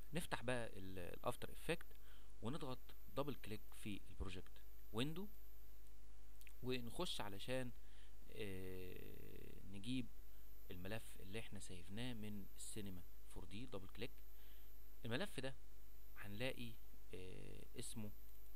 نفتح بقى الافتر افكت ونضغط دبل كليك في البروجكت ويندو ونخش علشان آه نجيب الملف اللي احنا سيفناه من السينما 4 دي دبل كليك الملف ده هنلاقي آه اسمه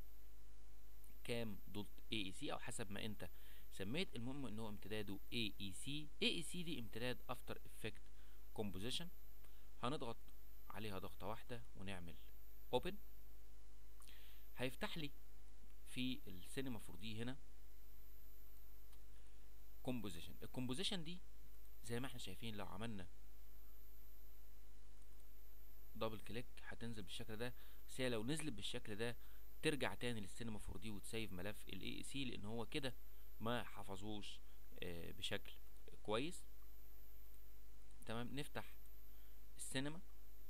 كام دوت اي اي سي او حسب ما انت سميت المهم ان هو امتداده اي اي سي اي اي سي دي امتداد افتر افكت كومبوزيشن هنضغط عليها ضغطه واحده ونعمل اوبن هيفتح لي في السينما 4 دي هنا كومبوزيشن الكومبوزيشن دي زي ما احنا شايفين لو عملنا دبل كليك هتنزل بالشكل ده بس هي لو نزلت بالشكل ده ترجع تاني للسينما 4 دي وتسيف ملف الاي اي سي لان هو كده ما حفظوش آه بشكل كويس تمام نفتح السينما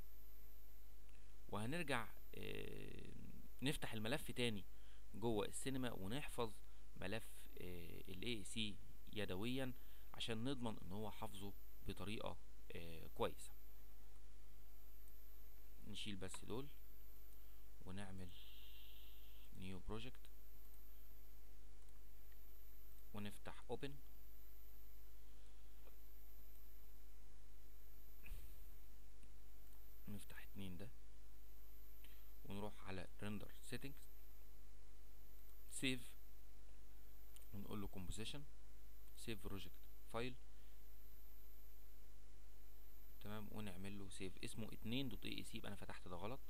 وهنرجع آه نفتح الملف تاني جوه السينما ونحفظ ملف آه الاي اي سي يدويا عشان نضمن ان هو حافظه بطريقه كويسه نشيل بس دول ونعمل نيو بروجكت ونفتح اوبن نفتح اتنين ده ونروح على ريندر سيتنجز سيف ونقول له كومبوزيشن سيف بروجكت فايل تمام ونعمل له سيف اسمه اتنين دوت اي سي يبقى انا فتحت ده غلط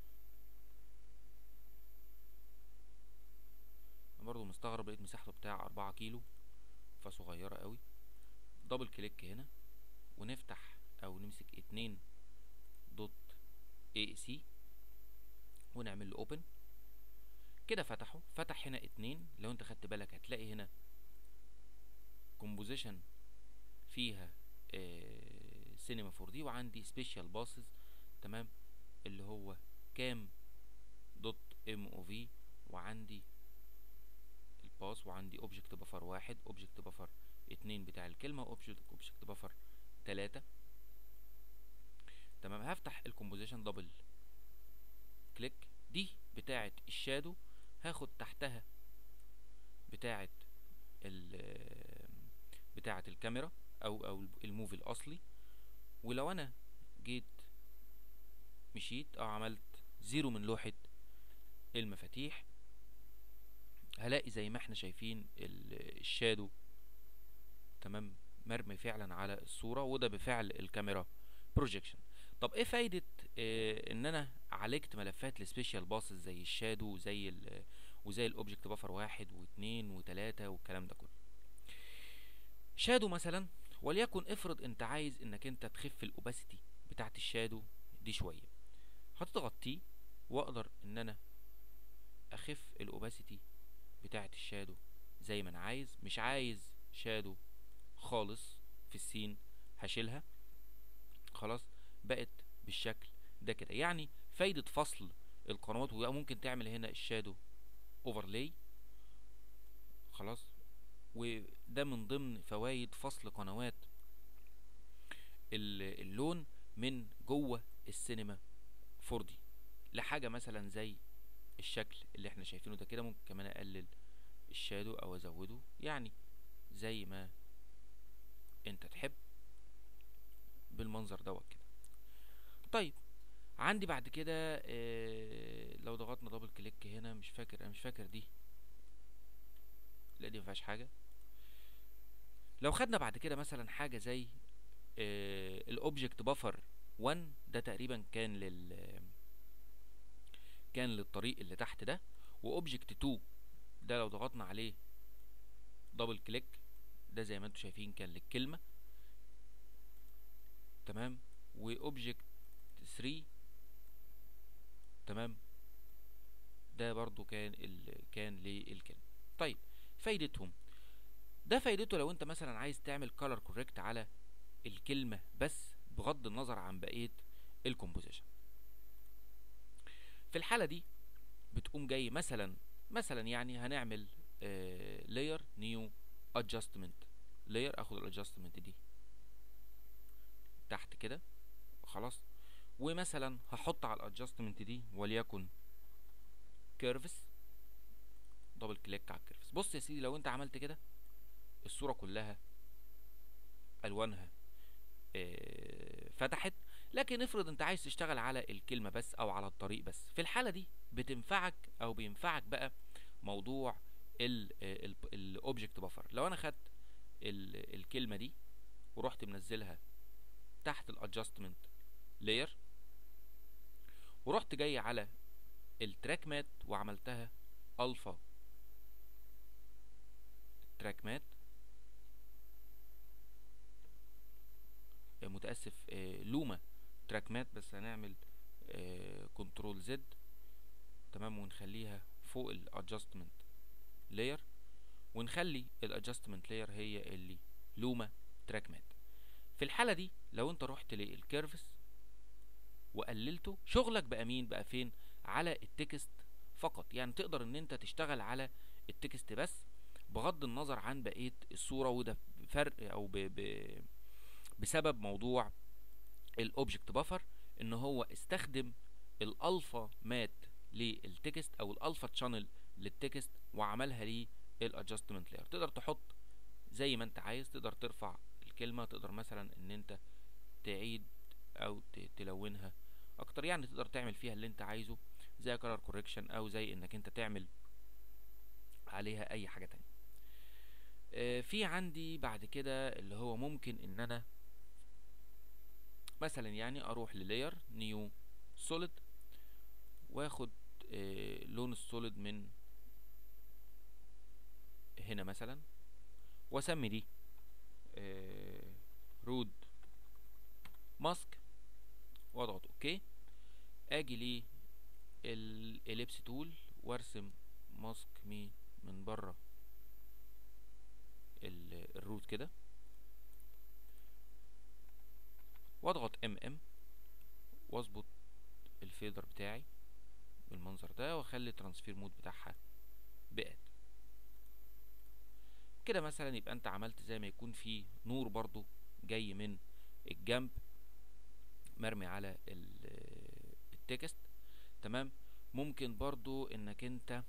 برضو مستغرب لقيت مساحته بتاع أربعة كيلو فصغيرة قوي دبل كليك هنا ونفتح او نمسك اتنين دوت اي سي ونعمل له اوبن كده فتحه فتح هنا اتنين لو انت خدت بالك هتلاقي هنا كومبوزيشن فيها آه سينما 4 دي وعندي سبيشال باسز تمام اللي هو كام دوت ام او في وعندي الباس وعندي اوبجكت بفر واحد اوبجكت بفر اتنين بتاع الكلمة اوبجكت اوبجكت بفر تلاتة تمام هفتح الكومبوزيشن دبل كليك دي بتاعة الشادو هاخد تحتها بتاعة ال بتاعة الكاميرا او او الموفي الاصلي ولو انا جيت مشيت او عملت زيرو من لوحة المفاتيح هلاقي زي ما احنا شايفين الشادو تمام مرمي فعلا على الصورة وده بفعل الكاميرا بروجيكشن طب ايه فايدة اه ان انا عالجت ملفات السبيشال باسز زي الشادو وزي ال وزي الاوبجكت بفر واحد واثنين وثلاثة والكلام ده كله شادو مثلا وليكن افرض انت عايز انك انت تخف الاوباسيتي بتاعت الشادو دي شوية هتضغط تي واقدر ان انا اخف الاوباسيتي بتاعت الشادو زي ما انا عايز مش عايز شادو خالص في السين هشيلها خلاص بقت بالشكل ده كده يعني فايدة فصل القنوات وممكن تعمل هنا الشادو اوفرلاي خلاص وده من ضمن فوائد فصل قنوات اللون من جوه السينما 4 دي لحاجة مثلا زي الشكل اللي احنا شايفينه ده كده ممكن كمان اقلل الشادو او ازوده يعني زي ما انت تحب بالمنظر دوت كده طيب عندي بعد كده اه لو ضغطنا دبل كليك هنا مش فاكر انا مش فاكر دي لا دي مفيهاش حاجه لو خدنا بعد كده مثلا حاجه زي اه الاوبجكت بفر 1 ده تقريبا كان لل كان للطريق اللي تحت ده واوبجكت 2 ده لو ضغطنا عليه دبل كليك ده زي ما انتم شايفين كان للكلمه تمام واوبجكت 3 تمام ده برضو كان ال... كان للكلمه طيب فايدتهم ده فايدته لو انت مثلا عايز تعمل كولر كوريكت على الكلمه بس بغض النظر عن بقيه الكومبوزيشن في الحاله دي بتقوم جاي مثلا مثلا يعني هنعمل لاير نيو ادجستمنت لاير اخد الادجستمنت دي تحت كده خلاص ومثلا هحط على الادجستمنت دي وليكن كيرفس دبل كليك على الكيرفس بص يا سيدي لو انت عملت كده الصورة كلها الوانها اه فتحت لكن افرض انت عايز تشتغل على الكلمة بس او على الطريق بس في الحالة دي بتنفعك او بينفعك بقى موضوع الاوبجكت بفر لو انا خدت الكلمة دي ورحت منزلها تحت الادجستمنت لاير ورحت جاي على التراك مات وعملتها الفا تراك مات متاسف لوما تراك مات بس هنعمل كنترول زد تمام ونخليها فوق الادجستمنت لاير ونخلي الادجستمنت لاير هي اللي لوما تراك مات في الحالة دي لو انت رحت للكيرفس وقللته شغلك بقى مين بقى فين على التكست فقط يعني تقدر ان انت تشتغل على التكست بس بغض النظر عن بقية الصورة وده فرق او ب ب بسبب موضوع الاوبجكت بفر ان هو استخدم الالفا مات للتكست او الالفا تشانل للتكست وعملها ليه الادجستمنت لاير تقدر تحط زي ما انت عايز تقدر ترفع الكلمة تقدر مثلا ان انت تعيد او تلونها اكتر يعني تقدر تعمل فيها اللي انت عايزه زي color correction او زي انك انت تعمل عليها اي حاجة تانية اه في عندي بعد كده اللي هو ممكن ان انا مثلا يعني اروح للاير نيو سوليد واخد اه لون السوليد من هنا مثلا واسمي دي اه رود ماسك واضغط اوكي اجي ليه الاليبس تول وارسم ماسك مي من بره الروت كده واضغط ام ام واظبط الفيدر بتاعي بالمنظر ده واخلي الترانسفير مود بتاعها بقت كده مثلا يبقى انت عملت زي ما يكون في نور برضو جاي من الجنب مرمي على التكست تمام ممكن برضو انك انت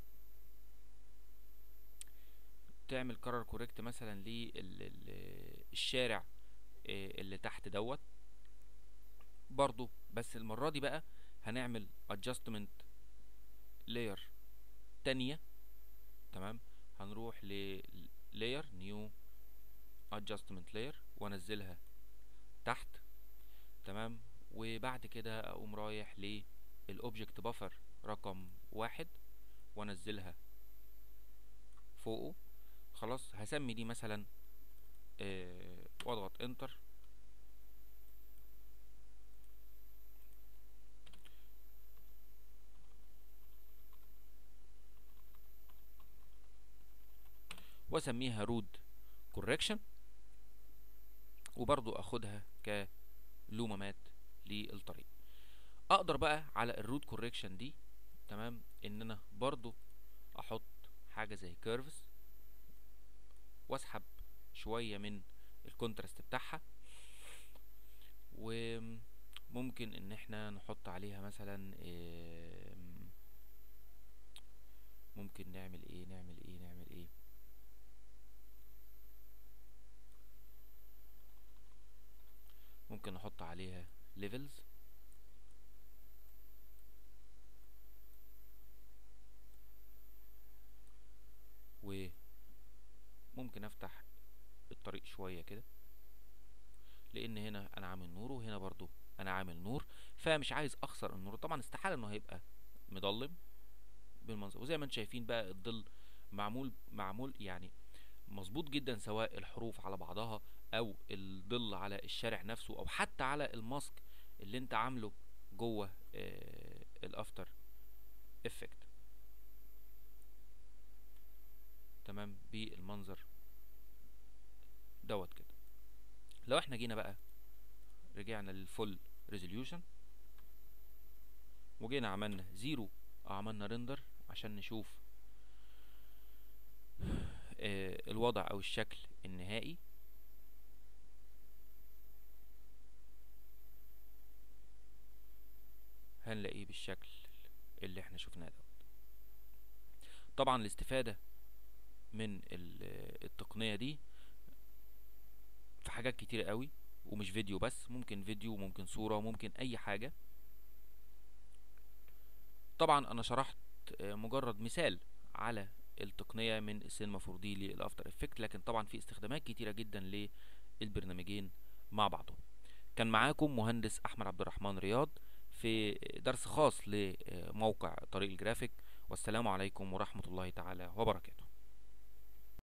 تعمل كرر كوريكت مثلا للشارع اللي تحت دوت برضو بس المرة دي بقى هنعمل adjustment layer تانية تمام هنروح ل layer new adjustment layer وانزلها تحت تمام وبعد كده اقوم رايح للاوبجكت بفر رقم واحد وانزلها فوقه خلاص هسمي دي مثلا آه واضغط انتر واسميها رود كوركشن وبرضو اخدها كلومامات للطريق اقدر بقى على الرود كوركشن دي تمام ان انا برضو احط حاجة زي كيرفز واسحب شوية من الكونتراست بتاعها وممكن ان احنا نحط عليها مثلا ممكن نعمل ايه نعمل ايه نعمل ايه ممكن نحط عليها ليفلز وممكن افتح الطريق شوية كده لان هنا انا عامل نور وهنا برضو انا عامل نور فمش عايز اخسر النور طبعا استحالة انه هيبقى مضلم بالمنظر وزي ما انتم شايفين بقى الظل معمول معمول يعني مظبوط جدا سواء الحروف على بعضها او الظل على الشارع نفسه او حتى على الماسك اللي انت عامله جوه آه الافتر افكت تمام بالمنظر دوت كده لو احنا جينا بقى رجعنا للفول ريزوليوشن وجينا عملنا زيرو عملنا ريندر عشان نشوف آه الوضع او الشكل النهائي هنلاقيه بالشكل اللي احنا شفناه ده طبعا الاستفادة من ال- التقنية دي في حاجات كتيرة قوي ومش فيديو بس ممكن فيديو وممكن صورة وممكن اي حاجة طبعا انا شرحت آه، مجرد مثال على التقنية من السينما 4 دي للافتر افكت لكن طبعا في استخدامات كتيرة جدا للبرنامجين مع بعضهم كان معاكم مهندس احمد عبد الرحمن رياض في درس خاص لموقع طريق الجرافيك والسلام عليكم ورحمة الله تعالى وبركاته